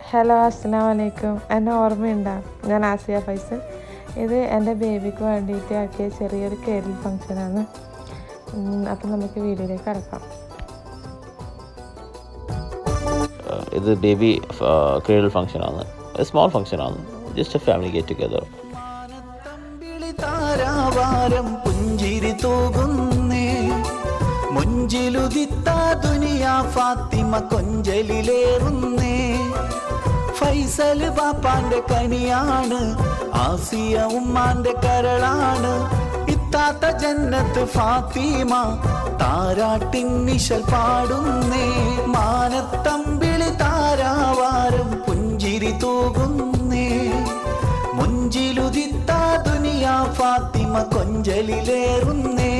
hello അസ്സാം വലൈക്കും എന്നെ ഓർമ്മയുണ്ടോ ഞാൻ ആസിയ ഫൈസൽ ഇത് എൻ്റെ ബേബിക്ക് വേണ്ടിയിട്ട് ആക്കിയ ചെറിയൊരു കേരള ഫങ്ഷനാണ് അപ്പം നമുക്ക് വീഡിയോയിലേക്ക് കടക്കാം ഇത് ബേബി ക്രീഡൽ ഫംഗ്ഷനാണ് സ്മോൾ ഫംഗ്ഷനാണ് just a family get together മാനത്തമ്പിളി താരാവാരം പുഞ്ചിരി തൂകുന്നേ മുഞ്ചിലുദിത്ത ദുനിയാ ഫാത്തിമ കൊഞ്ചലിലേറുന്നേ ഫൈസൽ പാപ്പാന്റെ കനിയാണ് ആസിയ ഉമ്മാന്റെ കരളാണ് ഇത്താത്ത ജന്നത്ത് ഫാത്തിമ താരാട്ടിൻ നിശൽ പാടുന്നേ മാനത്തമ്പിളി താരാവാരം പുഞ്ചിരി തൂകുന്നേ മുഞ്ചിലുദിത്ത ദുനിയാ ഫാത്തിമ കൊഞ്ചലിലേറുന്നേ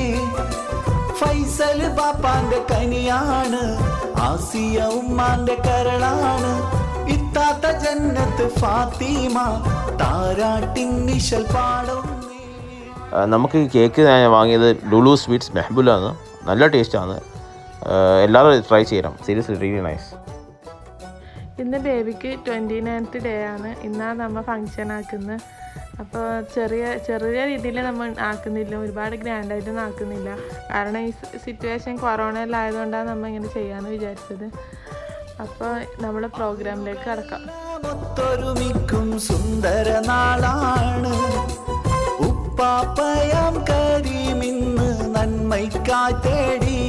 ഫൈസൽ ബാപ്പാന്റെ കനിയാണ് ആസിയ ഉമ്മാന്റെ കരളാണ് ഇത്താത്ത ജന്നത്ത് ഫാത്തിമ താരാട്ടിൻ നിശൽ പാടുന്നേ നമുക്ക് കേക്ക് ഞാൻ വാങ്ങിയത് ലുലു സ്വീറ്റ്സ് മെഹബുലാണ് നല്ല ടേസ്റ്റാണ് എല്ലാവരും ട്രൈ ചെയ്യണം സീരിയസ്ലി റിയലി നൈസ് ഇന്ന് ബേബിക്ക് ട്വൻറ്റി നയൻത്ത് ഡേ ആണ് ഇന്നാണ് നമ്മൾ ഫങ്ഷൻ ആക്കുന്നത് അപ്പോൾ ചെറിയ ചെറിയ രീതിയിൽ നമ്മൾ ആക്കുന്നില്ല ഒരുപാട് ഗ്രാൻഡായിട്ടൊന്നും ആക്കുന്നില്ല കാരണം ഈ സിറ്റുവേഷൻ കൊറോണയിലായതുകൊണ്ടാണ് നമ്മൾ ഇങ്ങനെ ചെയ്യാമെന്ന് വിചാരിച്ചത് അപ്പോൾ നമ്മൾ പ്രോഗ്രാമിലേക്ക് കടക്കാം ഒത്തൊരുമിക്കും സുന്ദര നാളാണ് ഉപ്പാപ്പയാം കരീമിന്ന് നന്മയ്ക്കായി തേടി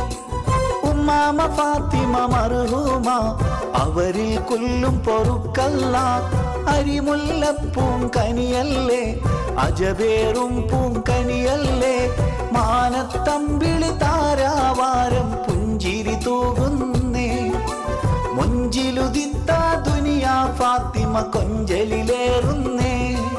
ഉമ്മാമ ഫാത്തിമ മർഹൂമ അവരിൽ കൊല്ലും പൊറുക്കല്ല അരിമുല്ലപ്പൂം കനിയല്ലേ അജബേറും പൂങ്കനിയല്ലേ മാനത്തമ്പിളി താരാവാരം പുഞ്ചിരി തൂകുന്നേ മുഞ്ചിലുദിത്ത ദുനിയാ ഫാത്തിമ കൊഞ്ചലിലേറുന്നേ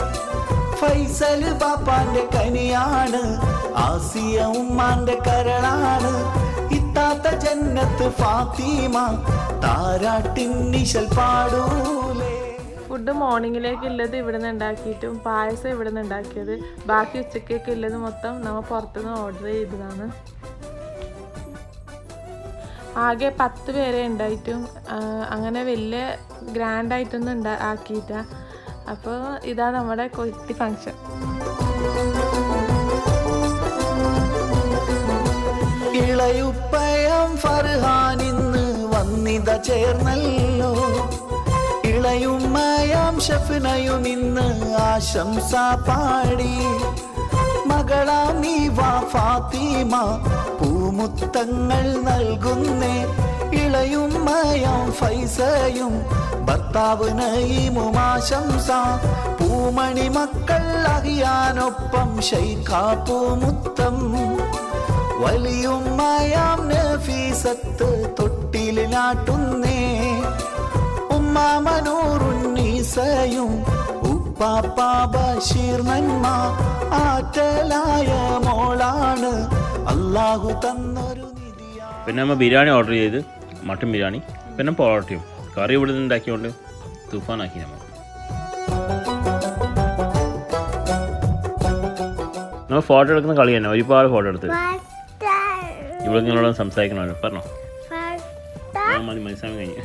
ഫൈസൽ പാപ്പാന്റെ കനിയാണ് ആസിയ ഉമ്മാന്റെ കരളാണ് ഇത്താത്ത ജന്നത്ത് ഫാത്തിമ താരാട്ടിൻ നിശൽ പാടൂലേ ഫുഡ് മോർണിംഗിലേക്ക് ഉള്ളത് ഇവിടെ നിന്ന് ഉണ്ടാക്കിയിട്ടും പായസം ഇവിടെ നിന്ന് ഉണ്ടാക്കിയത് ബാക്കി ഉച്ചക്കേക്ക് ഉള്ളത് മൊത്തം നമ്മൾ പുറത്തുനിന്ന് ഓർഡർ ചെയ്തതാണ് ആകെ പത്ത് പേരെ ഉണ്ടായിട്ടും ആ, അങ്ങനെ വലിയ ഗ്രാൻഡായിട്ടൊന്നും ഉണ്ടാ ആക്കിയിട്ട അപ്പോൾ ഇതാ നമ്മുടെ കൊത്തി ഫങ്ഷൻ ഇളയുപ്പയം ഫർഹാൻ ഇന്ന് വന്നിത ചേർന്നല്ലോ ഇളയുമ്മയാം ഷഫ്നയും ഇന്ന് ആശംസ പാടി മകളാം നീ വാ ഫാത്തിമ പൂമുത്തങ്ങൾ നൽകുന്നേ ഇളയുമ്മയാം ഫൈസയും ഭർത്താവ് നയിമും ആശംസ പൂമണി മക്കൾ അഹിയാനൊപ്പം ഷൈഖാ പൂമുത്തം വലിയുമ്മയാം നഫീസത്ത് തൊട്ടിലാട്ടുന്നേ ഉമ്മാമനൂറുന്നീസയും ഉപ്പാപ്പ ബഷീർ നന്മ ആറ്റലായ മോളാണ് അള്ളാഹു തന്നൊരു നിധിയാ പിന്നെ നമ്മൾ ബിരിയാണി ഓർഡർ ചെയ്ത് മട്ടൻ ബിരിയാണി പിന്നെ പൊറോട്ടയും കറി ഇവിടെ നിന്ന് ഉണ്ടാക്കിയോണ്ട് തുഫാനാക്കി നമ്മൾ നമ്മൾ ഫോട്ടോ എടുക്കുന്ന കളി തന്നെ ഒരുപാട് ഫോട്ടോ എടുത്ത് ഇവിടെ നിങ്ങളോട് സംസാരിക്കണമല്ലോ പറഞ്ഞോ ആ, മതി മതി സമയം കഴിഞ്ഞു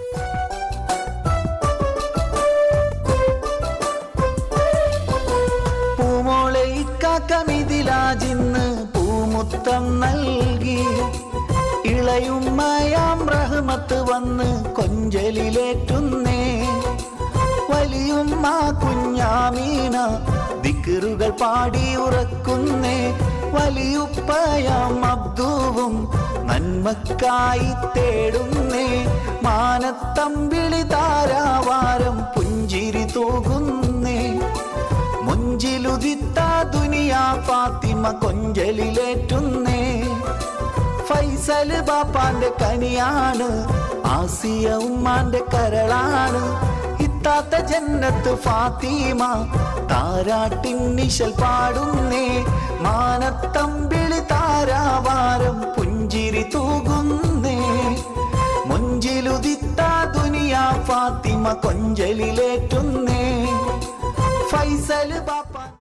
പൂമോളെ ഇക്കാക്കമിതിലാജിന്ന് പൂമുത്തം നൽകി ഇളയുമ്മയാം റഹ്മത്ത് വന്ന് കൊഞ്ചലിലേറ്റുന്നേ വലിയുമ്മ കുഞ്ഞാമീന ദിക്കറുകൾ പാടി ഉറക്കുന്നേ വലിയുപ്പയാം അബ്ദുവും നന്മക്കായി തേടുന്നേ മാനത്തമ്പിളി താരാവാരം പുഞ്ചിരി തൂകുന്നേ മുഞ്ചിലുദിത്ത ദുനിയാ ഫാത്തിമ കൊഞ്ചലിലേറ്റുന്നേ ഫൈസൽ ബാപ്പാന്റെ കനിയാണ് ആസിയ ഉമ്മാന്റെ കരളാണ് ഇത്താത്ത ജന്നത്ത് ഫാത്തിമ താരാട്ടിൻ നിശൽ പാടുന്നേ മാനത്തമ്പിളി താരാവാരം പുഞ്ചിരി തൂകുന്നേ മുഞ്ചിലുദിത്ത ദുനിയാ ഫാത്തിമ കൊഞ്ചലിലേറ്റുന്നേ ഫൈസൽ ബാപ്പ